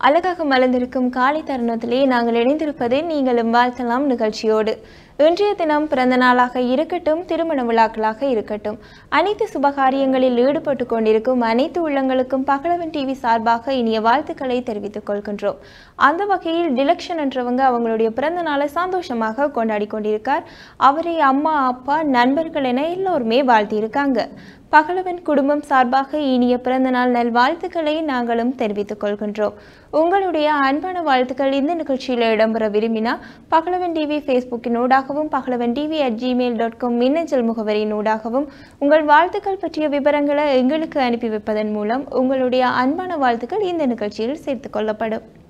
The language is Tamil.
அழகாக மலர்ந்திருக்கும் காலை தருணத்திலே நாங்கள் இணைந்திருப்பது நீங்களும் வாழ்த்தலாம் நிகழ்ச்சியோடு இன்றைய தினம் பிறந்த நாளாக இருக்கட்டும் திருமண விழாக்களாக இருக்கட்டும் அனைத்து சுபகாரியங்களில் ஈடுபட்டு கொண்டிருக்கும் அனைத்து உள்ளங்களுக்கும் பகலவன் டிவி சார்பாக இனிய வாழ்த்துக்களை தெரிவித்துக் கொள்கின்றோம் அந்த வகையில் டிலக்ஷன் என்றவங்க அவங்களுடைய பிறந்த நாளை சந்தோஷமாக கொண்டாடி கொண்டிருக்கார் அவரை அம்மா அப்பா நண்பர்கள் என எல்லோருமே வாழ்த்தியிருக்காங்க பகலவன் குடும்பம் சார்பாக இனிய பிறந்தநாள் நல்வாழ்த்துக்களை நாங்களும் தெரிவித்துக் கொள்கின்றோம் உங்களுடைய அன்பான வாழ்த்துக்கள் இந்த நிகழ்ச்சியில் இடம்பெற விரும்பினா பகலவன் டிவி ஃபேஸ்புக்கினூடாகவும் Pagalavan TV at Gmail dot com மின்னஞ்சல் முகவரியினூடாகவும் உங்கள் வாழ்த்துக்கள் பற்றிய விவரங்களை எங்களுக்கு அனுப்பி வைப்பதன் மூலம் உங்களுடைய அன்பான வாழ்த்துக்கள் இந்த நிகழ்ச்சியில் சேர்த்துக் கொள்ளப்படும்